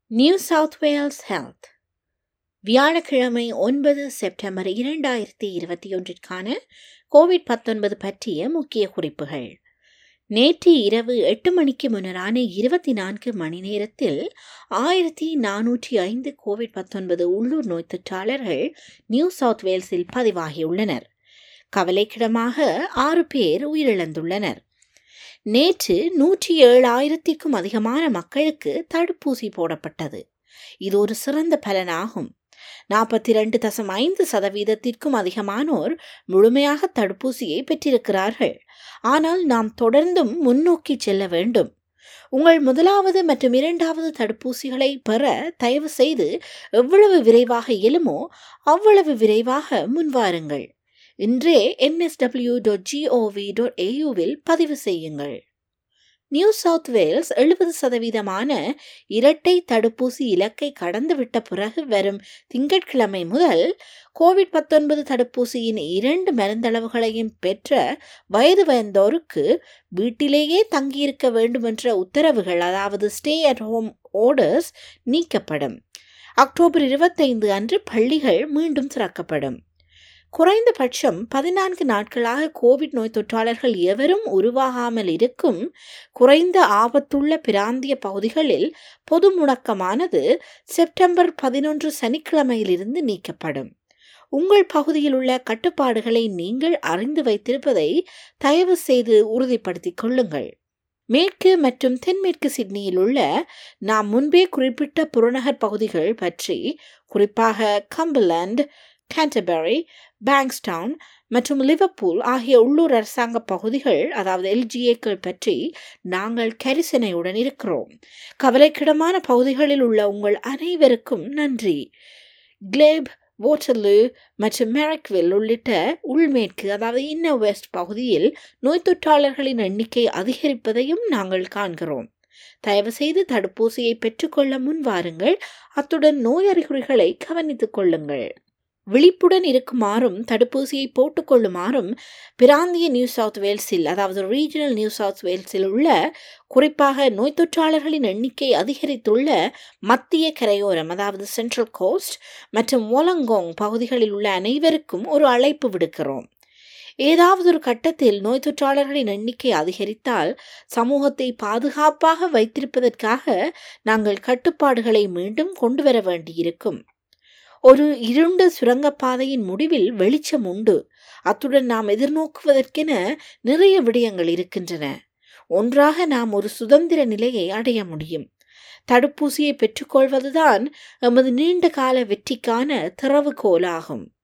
new south Wales health வியாழக்கிழமை ஒன்பது September இரண்டாயிரத்தி இருபத்தி ஒன்றிற்கான கோவிட் பத்தொன்பது பற்றிய முக்கிய குறிப்புகள் நேற்று இரவு எட்டு மணிக்கு முன்னரான இருபத்தி நான்கு மணி நேரத்தில் ஆயிரத்தி நானூற்றி ஐந்து கோவிட் பத்தொன்பது உள்ளூர் நோய் தொற்றாளர்கள் நியூ சவுத் வேல்ஸில் பதிவாகியுள்ளனர் கவலைக்கிடமாக ஆறு பேர் உயிரிழந்துள்ளனர் நேற்று நூற்றி ஏழாயிரத்திற்கும் அதிகமான மக்களுக்கு தடுப்பூசி போடப்பட்டது இது ஒரு சிறந்த பலனாகும் நாற்பத்தி ரெண்டு தசம் ஐந்து சதவீதத்திற்கும் அதிகமானோர் முழுமையாக தடுப்பூசியை பெற்றிருக்கிறார்கள் ஆனால் நாம் தொடர்ந்தும் முன்னோக்கி செல்ல வேண்டும் உங்கள் முதலாவது மற்றும் இரண்டாவது தடுப்பூசிகளை பெற தயவு செய்து எவ்வளவு விரைவாக இயலுமோ அவ்வளவு விரைவாக முன்வாருங்கள் இன்றே என்எஸ்டபிள்யூ டாட் ஜிஓவி டாட் ஏயுவில் பதிவு செய்யுங்கள் நியூ சவுத் வேல்ஸ் எழுபது சதவீதமான இரட்டை தடுப்பூசி இலக்கை கடந்துவிட்ட பிறகு வரும் திங்கட்கிழமை முதல் கோவிட் பத்தொன்பது தடுப்பூசியின் இரண்டு மருந்தளவுகளையும் பெற்ற வயது வந்தோருக்கு வீட்டிலேயே தங்கியிருக்க வேண்டும் என்ற உத்தரவுகள் அதாவது ஸ்டே அட் ஹோம் ஓர்டர்ஸ் நீக்கப்படும் அக்டோபர் இருபத்தைந்து அன்று பள்ளிகள் மீண்டும் திறக்கப்படும் குறைந்தபட்சம் பதினான்கு நாட்களாக கோவிட் நோய் தொற்றாளர்கள் எவரும் உருவாகாமல் இருக்கும் குறைந்த ஆபத்துள்ள பிராந்திய பகுதிகளில் பொது முடக்கமானது செப்டம்பர் பதினொன்று சனிக்கிழமையிலிருந்து நீக்கப்படும் உங்கள் பகுதியில் உள்ள கட்டுப்பாடுகளை நீங்கள் அறிந்து வைத்திருப்பதை தயவு செய்து உறுதிப்படுத்திக் கொள்ளுங்கள் மேற்கு மற்றும் தென்மேற்கு சிட்னியில் உள்ள நாம் முன்பே குறிப்பிட்ட புறநகர் பகுதிகள் பற்றி குறிப்பாக கம்பர்லாண்ட் கேண்டபரி பேங்க்ஸ்டவுன் மற்றும் லிவர்பூல் ஆகிய உள்ளூர் அரசாங்க பகுதிகள் அதாவது எல்ஜிஏக்கள் பற்றி நாங்கள் கரிசனையுடன் இருக்கிறோம் கவலைக்கிடமான பகுதிகளில் உள்ள உங்கள் அனைவருக்கும் நன்றி கிளேப் வாட்டர்லு மற்றும் மெரக்வில் உள்ளிட்ட உள்மேற்கு அதாவது இன்னர் வெஸ்ட் பகுதியில் நோய் தொற்றாளர்களின் எண்ணிக்கை அதிகரிப்பதையும் நாங்கள் காண்கிறோம் தயவு செய்து தடுப்பூசியை பெற்றுக்கொள்ள முன் வாருங்கள் அத்துடன் நோய் அறிகுறிகளை கவனித்துக் கொள்ளுங்கள் விழிப்புடன் இருக்குமாறும் தடுப்பூசியை போட்டுக்கொள்ளுமாறும் பிராந்திய நியூ சவுத் வேல்ஸில் அதாவது ரீஜனல் நியூ சவுத் வேல்ஸில் உள்ள குறிப்பாக நோய் தொற்றாளர்களின் எண்ணிக்கை அதிகரித்துள்ள மத்திய கரையோரம் அதாவது சென்ட்ரல் கோஸ்ட் மற்றும் ஓலங்கோங் பகுதிகளில் உள்ள அனைவருக்கும் ஒரு அழைப்பு விடுக்கிறோம் ஏதாவது ஒரு கட்டத்தில் நோய் தொற்றாளர்களின் எண்ணிக்கை அதிகரித்தால் சமூகத்தை பாதுகாப்பாக வைத்திருப்பதற்காக நாங்கள் கட்டுப்பாடுகளை மீண்டும் கொண்டு வர வேண்டியிருக்கும் ஒரு இருண்ட சுரங்கப்பாதையின் முடிவில் வெளிச்சம் உண்டு அத்துடன் நாம் எதிர்நோக்குவதற்கென நிறைய விடயங்கள் இருக்கின்றன ஒன்றாக நாம் ஒரு சுதந்திர நிலையை அடைய முடியும் தடுப்பூசியை பெற்றுக்கொள்வதுதான் எமது நீண்ட கால வெற்றிக்கான திறவுகோலாகும்